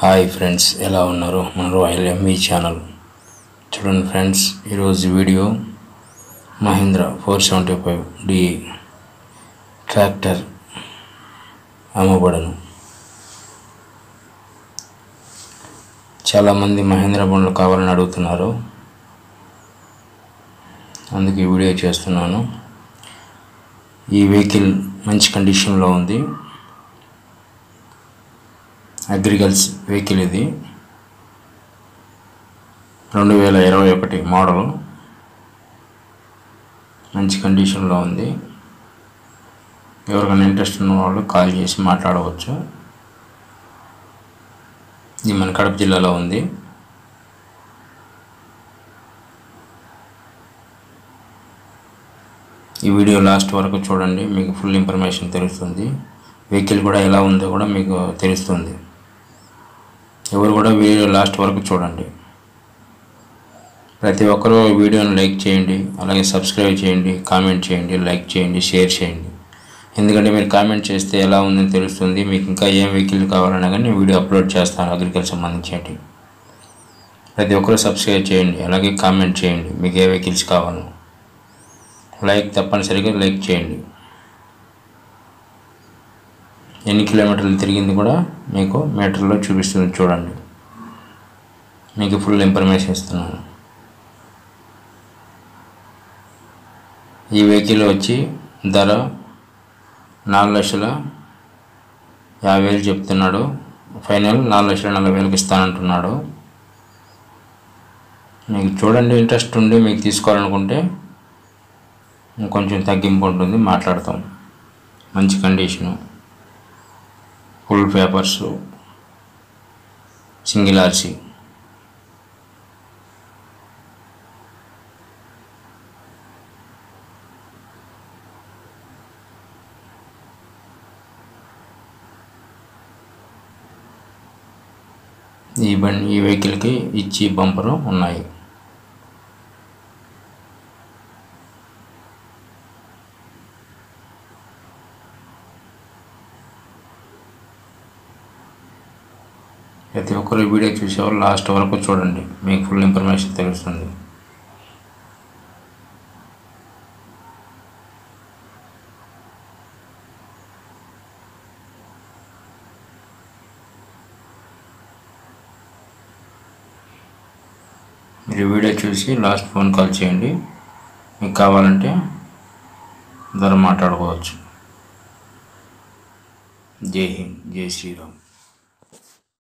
hi friends ఎలా ఉన్నారు మన రాయల్ ఎంఈ ఛానల్ చూడండి ఫ్రెండ్స్ ఈరోజు video Mahindra four seventy five D tractor అమ్మబడను చాలామంది మహేంద్ర బండ్లు కావాలని అడుగుతున్నారు అందుకు ఈ వీడియో చేస్తున్నాను ఈ వెహికల్ మంచి కండిషన్లో ఉంది అగ్రికల్స్ వెహికల్ ఇది రెండు వేల ఇరవై ఒకటి మోడలు మంచి కండిషన్లో ఉంది ఎవరికైనా ఇంట్రెస్ట్ ఉన్న వాళ్ళు కాల్ చేసి మాట్లాడవచ్చు ఇది మన కడప జిల్లాలో ఉంది ఈ వీడియో లాస్ట్ వరకు చూడండి మీకు ఫుల్ ఇన్ఫర్మేషన్ తెలుస్తుంది వెహికల్ కూడా ఎలా ఉందో కూడా మీకు తెలుస్తుంది ఎవరు కూడా వీడియో లాస్ట్ వరకు చూడండి ప్రతి ఒక్కరూ వీడియోని లైక్ చేయండి అలాగే సబ్స్క్రైబ్ చేయండి కామెంట్ చేయండి లైక్ చేయండి షేర్ చేయండి ఎందుకంటే మీరు కామెంట్ చేస్తే ఎలా ఉందని తెలుస్తుంది మీకు ఇంకా ఏం వెహికల్ కావాలన్నా కానీ నేను వీడియో అప్లోడ్ చేస్తాను అగ్రికల్చర్ సంబంధించేటి ప్రతి ఒక్కరూ సబ్స్క్రైబ్ చేయండి అలాగే కామెంట్ చేయండి మీకు ఏ వెహికల్స్ కావాలో లైక్ తప్పనిసరిగా లైక్ చేయండి ఎన్ని కిలోమీటర్లు తిరిగింది కూడా మీకు మీటర్లో చూపిస్తుంది చూడండి మీకు ఫుల్ ఇన్ఫర్మేషన్ ఇస్తున్నాను ఈ వెహికల్ వచ్చి ధర నాలుగు లక్షల యాభై వేలు చెప్తున్నాడు ఫైనల్ నాలుగు లక్షల నలభై వేలకు ఇస్తానంటున్నాడు మీకు చూడండి ఇంట్రెస్ట్ ఉండి మీకు తీసుకోవాలనుకుంటే కొంచెం తగ్గింపు ఉంటుంది మాట్లాడతాం మంచి condition full papers single RC ఈ బండి ఈ వెహికల్కి ఇచ్చి బంపరు ఉన్నాయి ప్రతి ఒక్కరు ఈ వీడియో చూసేవారు లాస్ట్ వరకు చూడండి మీకు ఫుల్ ఇన్ఫర్మేషన్ తెలుస్తుంది మీరు వీడియో చూసి లాస్ట్ ఫోన్ కాల్ చేయండి మీకు కావాలంటే ధర మాట్లాడుకోవచ్చు జై హింద్ జై శ్రీరామ్